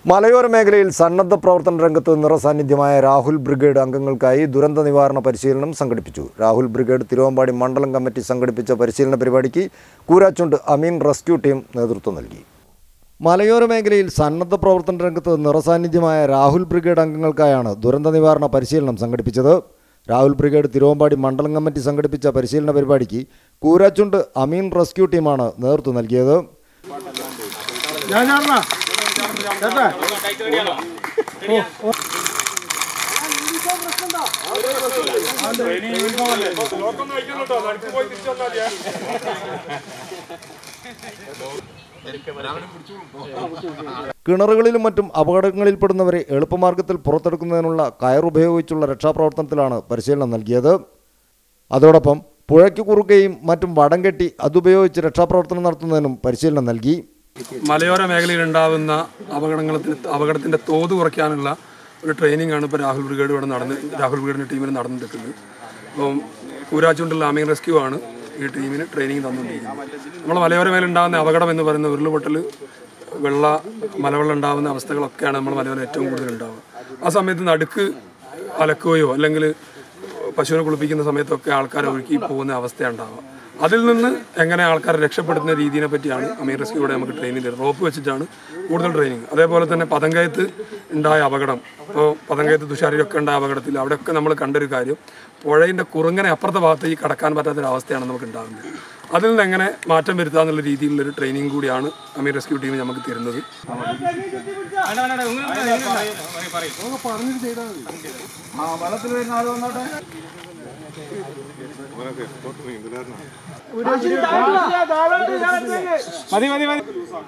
മലയോര മേഖലയിൽ സന്നദ്ധ പ്രവർത്തന രംഗത്ത് നിറസാന്നിധ്യമായ രാഹുൽ ബ്രിഗേഡ് അംഗങ്ങൾക്കായി ദുരന്ത നിവാരണ പരിശീലനം സംഘടിപ്പിച്ചു രാഹുൽ ബ്രിഗേഡ് തിരുവമ്പാടി മണ്ഡലം കമ്മിറ്റി സംഘടിപ്പിച്ച പരിശീലന പരിപാടിക്ക് കൂരാച്ചുണ്ട് അമീൻ റെസ്ക്യൂ ടീം നേതൃത്വം നൽകി മലയോര മേഖലയിൽ സന്നദ്ധ പ്രവർത്തന രംഗത്ത് നിറസാന്നിധ്യമായ രാഹുൽ ബ്രിഗേഡ് അംഗങ്ങൾക്കായാണ് ദുരന്ത നിവാരണ പരിശീലനം സംഘടിപ്പിച്ചത് രാഹുൽ ബ്രിഗേഡ് തിരുവമ്പാടി മണ്ഡലം കമ്മിറ്റി സംഘടിപ്പിച്ച പരിശീലന പരിപാടിക്ക് കൂരാച്ചുണ്ട് അമീൻ റെസ്ക്യൂ ടീമാണ് നേതൃത്വം നൽകിയത് ഞാൻ ചാടണ ചേട്ടാ കിണറുകളിലും മറ്റും അപകടങ്ങളിൽപ്പെടുന്നവരെ എളുപ്പമാർഗത്തിൽ പുറത്തെടുക്കുന്നതിനുള്ള കയറുപയോഗിച്ചുള്ള രക്ഷാപ്രവർത്തനത്തിലാണ് പരിശീലനം നൽകിയത് അതോടൊപ്പം പുഴയ്ക്ക് കുറുകയും മറ്റും വടം കെട്ടി അതുപയോഗിച്ച് രക്ഷാപ്രവർത്തനം നടത്തുന്നതിനും പരിശീലനം നൽകി മലയോര മേഖലയിൽ ഉണ്ടാകുന്ന അപകടങ്ങളത്തിന് അപകടത്തിന്റെ തോത് കുറയ്ക്കാനുള്ള ഒരു ട്രെയിനിങ് ആണ് ഇപ്പോൾ രാഹുൽ ബ്രിഗേഡ് ഇവിടെ നടന്ന് രാഹുൽ ബ്രിഗേഡിന്റെ ടീമിന് നടന്നിരിക്കുന്നത് അപ്പം കൂരാച്ചുണ്ടുള്ള ആമീൻ റെസ്ക്യൂ ആണ് ഈ ടീമിന് ട്രെയിനിങ് തന്നുകൊണ്ടിരിക്കുന്നത് നമ്മൾ മലയോര മേഖല ഉണ്ടാകുന്ന അപകടം എന്ന് പറയുന്ന ഉരുളുപൊട്ടൽ വെള്ള മലവെള്ളം ഉണ്ടാകുന്ന അവസ്ഥകളൊക്കെയാണ് നമ്മൾ മലയോര ഏറ്റവും കൂടുതൽ ഉണ്ടാവുക ആ സമയത്ത് നടുക്ക് അലക്കുകയോ അല്ലെങ്കിൽ പശുവിനെ കുളിപ്പിക്കുന്ന സമയത്തൊക്കെ ആൾക്കാരെ ഒഴുക്കി പോകുന്ന അവസ്ഥയാണ് ഉണ്ടാവുക അതിൽ നിന്ന് എങ്ങനെ ആൾക്കാരെ രക്ഷപ്പെടുത്തുന്ന രീതിയെ പറ്റിയാണ് അമീർ റെസ്ക്യൂടെ നമുക്ക് ട്രെയിനിങ് തരുന്നത് റോപ്പ് വെച്ചിട്ടാണ് കൂടുതൽ ട്രെയിനിങ് അതേപോലെ തന്നെ പതങ്കയത്ത് ഉണ്ടായ അപകടം ഇപ്പോൾ പതങ്കയത്ത് തുഷാരിയൊക്കെ ഉണ്ടായ അപകടത്തിൽ അവിടെയൊക്കെ നമ്മൾ കണ്ടൊരു കാര്യം പുഴയിൻ്റെ കുറുങ്ങനെ അപ്പുറത്തെ ഭാഗത്തേക്ക് കടക്കാൻ പറ്റാത്തൊരവസ്ഥയാണ് നമുക്ക് ഉണ്ടാകുന്നത് അതിൽ നിന്ന് എങ്ങനെ മാറ്റം വരുത്താന്നുള്ള രീതിയിലുള്ളൊരു ട്രെയിനിങ് കൂടിയാണ് അമീർ റെസ്ക്യൂ ടീം നമുക്ക് തരുന്നത് മതി മതി മതി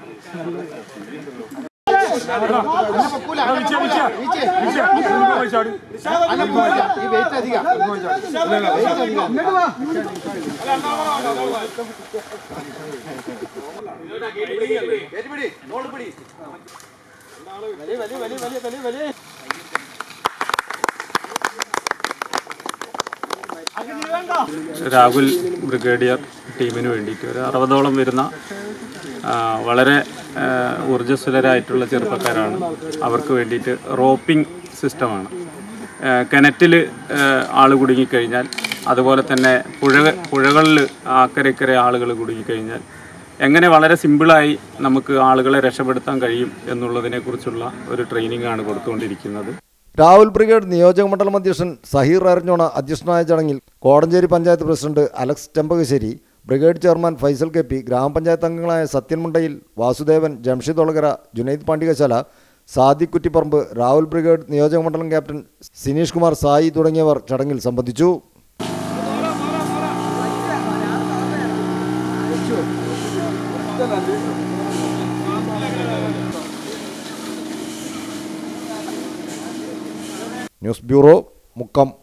രാഹുൽ ബ്രിഗേഡിയർ ടീമിന് വേണ്ടിയിട്ട് ഒരു അറുപതോളം വരുന്ന ആ, വളരെ ആ, ഊർജ്ജസ്വലരായിട്ടുള്ള ചെറുപ്പക്കാരാണ് അവർക്ക് വേണ്ടിയിട്ട് റോപ്പിംഗ് സിസ്റ്റമാണ് കിണറ്റിൽ ആൾ കുടുങ്ങിക്കഴിഞ്ഞാൽ അതുപോലെ തന്നെ പുഴ പുഴകളിൽ അക്കരെ ഇക്കരെ ആളുകൾ കുടുങ്ങിക്കഴിഞ്ഞാൽ എങ്ങനെ വളരെ സിമ്പിളായി നമുക്ക് ആളുകളെ രക്ഷപ്പെടുത്താൻ കഴിയും എന്നുള്ളതിനെക്കുറിച്ചുള്ള ഒരു ട്രെയിനിങ് ആണ് കൊടുത്തുകൊണ്ടിരിക്കുന്നത് രാഹുൽ ബ്രിഗേഡ് നിയോജക മണ്ഡലം അധ്യക്ഷൻ സഹീർ അരഞ്ഞോണ അധ്യക്ഷനായ ചടങ്ങിൽ Kodanchery panchayat president Alex Chempakassery brigade chairman Faisal K P ഗ്രാമപഞ്ചായത്ത് അംഗങ്ങളായ സത്യൻ മുണ്ടയിൽ വാസുദേവൻ ജംഷിദ് ഒളകര ജുനൈദ് പാണ്ഡികശാല സാദിഖ് കുറ്റിപ്പറമ്പ് രാഹുൽ ബ്രിഗേഡ് നിയോജക മണ്ഡലം ക്യാപ്റ്റൻ സിനീഷ് കുമാർ സായി തുടങ്ങിയവർ ചടങ്ങിൽ സംബന്ധിച്ചു ന്യൂസ് ബ്യൂറോ മുക്കം